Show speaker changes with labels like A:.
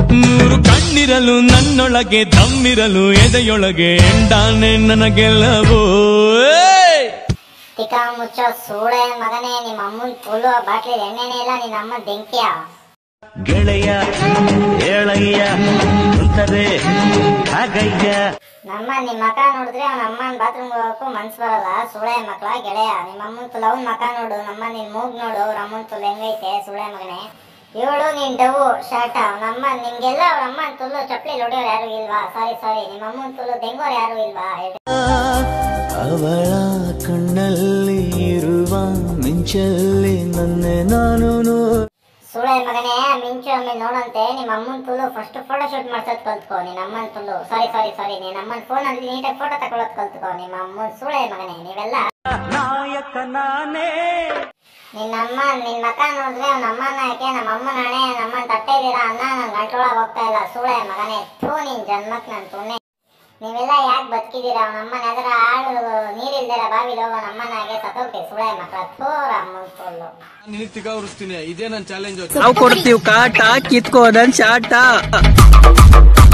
A: ಮೂರು ಕಣ್ಣಿರಲು ನನ್ನೊಳಗೆ ದಮ್ಮಿರಲು ಎದೆಯೊಳಗೆ ಎಂಡಾನೆ ನನಗೆಲ್ಲವೋ ಏಯ್!
B: ತಿಕ್ಕ ಮುಚ್ಚೋ ಸೂಳೆ ಮಗನೇ ನಿಮ್ಮ ಅಮ್ಮನ್ ತುಳು ಬಾಟ್ಲಿ ಎಣ್ಣೆನೇ ಇಲ್ಲ ನಿನ್ನ ಅಮ್ಮ ಬೆಂಕಿಯ
C: ಗೆಳೆಯ ಏಳಯ್ಯ ಅಂತದೆ ಹಾಗಯ್ಯ
B: ನಮ್ಮ ನಿಮ್ ಮಕ ನೋಡಿದ್ರೆ ಅವ್ನ ಅಮ್ಮನ್ ಬಾತ್ರೂಮ್ ಹೋಗಕ್ಕೂ ಮನ್ಸ್ ಬರಲ್ಲ ಸುಳೆ ಮಕ್ಳ ಗೆಳೆಯ ನಿಮ್ಮ ಅಮ್ಮನ್ ತುಳು ಅವ್ನ ಮಕ ನೋಡು ನಮ್ಮ ನಿನ್ ಮೂಗ್ ನೋಡು ಅವ್ರ ಅಮ್ಮನ್ ತುಳು ಹೆಂಗೈತೆ ಸುಳೆ ಮಗನೇ ಇವಳು ನೀನ್ ಡವು ಶಾಟ ನಮ್ಮ ನಿಮ್ಗೆಲ್ಲ ಅವ್ರ ಅಮ್ಮನ್ ತುಳು ಚಪ್ಪಲಿ ಹೊಡಿಯೋರು ಯಾರು ಇಲ್ವಾ ಸಾರಿ ಸಾರಿ ನಿಮ್ಮ ಅಮ್ಮನ್ ತುಳು ದೆಂಗೋರು ಯಾರು ಇಲ್ವಾ ಹೇಳ್ರಿ.
D: ಅವಳ ಕಣ್ಣಲ್ಲಿ ಇರುವ ಮಿಂಚಲ್ಲಿ ನನ್ನೆ ನಾನು ನೋ-
B: ಸುಳೆ ಮಗನೇ ಮಿಂಚು ಒಮ್ಮೆ ನೋಡಂತೆ ನಿಮ್ಮ ಅಮ್ಮನ್ ತುಳು ಫಸ್ಟ್ ಫೋಟೋ ಶೂಟ್ ಮಾಡ್ಸೋದ್ ಕಲ್ತ್ಕೋ ನಿನ್ನ ಅಮ್ಮನ್ ತುಳು ಸಾರಿ ಸಾರಿ ಸಾರಿ ನಿನ್ನ ಅಮ್ಮನ್ ಫೋನ್ ಅಲ್ಲಿ ನೀಟಾಗಿ ಫೋಟೋ ತಗೊಳೋದ್ ಕಲ್ತ್ಕೋ ನಿಮ್ಮ ಅಮ್ಮನ್ ಸುಳೆ ಮಗನೇ ನೀವೆಲ್ಲ
C: ನಾಯಕ ನಾನೇ
B: ನಿನ್ನ ಅಮ್ಮ ನಿನ್ ಮಕ ನೋಡಿದ್ರೆ ಅವ್ನ ಅಮ್ಮನ ಯಾಕೆ ನಮ್ಮ ಅಮ್ಮನ ಹಣೆ ನಮ್ಮ ಅಮ್ಮನ ತಟ್ಟೆ ಇದ್ದೀರಾ ಅನ್ನ ನನ್ ಗಂಟೊಳಗ್ ಹೋಗ್ತಾ ಇಲ್ಲ ಸುಳೆ ಮಗನೇ ಥೂ ನಿನ್ ಜನ್ಮಕ್ ನನ್ ತುಣ್ಣೆ ನೀವೆಲ್ಲ ಯಾಕೆ ಬದುಕಿದ್ದೀರಾ ಅವನ ಅಮ್ಮನ ಅದರ ಆಳು ನೀರಿಲ್ದಿರ ಬಾವಿಲಿ ಹೋಗೋ ನಮ್ಮನಾಗೆ ಸತ್ತೋಗ್ತಿ ಸುಳೆ ಮಕ್ಕಳ ಥೋರ ಅಮ್ಮನ್ ತುಳು
A: ನಿನಗ್ ತಿಗ ಉರಿಸ್ತೀನಿ ಇದೇ ನನ್ನ ಚಾಲೆಂಜ್
E: ನಾವು ಕೊಡ್ತೀವಿ ಕಾಟ ಕಿತ್ಕೋದನ್ ಶಾಟ